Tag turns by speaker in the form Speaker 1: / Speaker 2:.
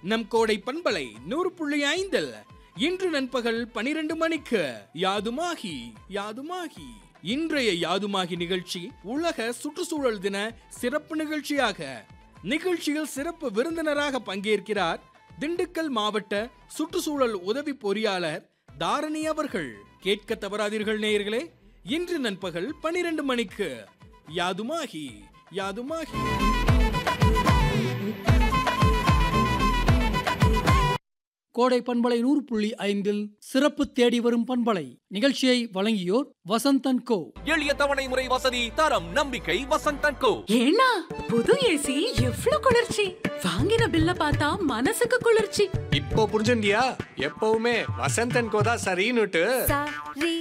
Speaker 1: நம் கோடை பண்பலை நூறு புள்ளி ஐந்தில் இன்று நண்பகல் பனிரெண்டு மணிக்கு யாதுமாகி யாதுமாகி இன்றைய யாதுமாகி நிகழ்ச்சி உலக சுற்றுச்சூழல் தின சிறப்பு நிகழ்ச்சியாக நிகழ்ச்சியில் சிறப்பு விருந்தினராக பங்கேற்கிறார் திண்டுக்கல் மாவட்ட சுற்றுச்சூழல் உதவி பொறியாளர் தாரணி அவர்கள் கேட்க தவறாதீர்கள் நேயர்களே இன்று நண்பகல் பனிரெண்டு மணிக்கு யாதுமாகி யாதுமாகி
Speaker 2: கோடை பண்பலை நூறு புள்ளி ஐந்தில் சிறப்பு தேடி வரும் பண்பலை நிகழ்ச்சியை வழங்கியோர் வசந்தன் கோ
Speaker 3: எளிய தவணை முறை வசதி தரம் நம்பிக்கை வசந்தன் கோ
Speaker 4: ஏன்னா புது ஏசி எவ்ளோ குளிர்ச்சி வாங்கின பில்ல பார்த்தா மனசுக்கு குளிர்ச்சி
Speaker 5: இப்போ புரிஞ்சுண்டியா எப்பவுமே வசந்தன் கோதா சரின்னுட்டு
Speaker 6: சரி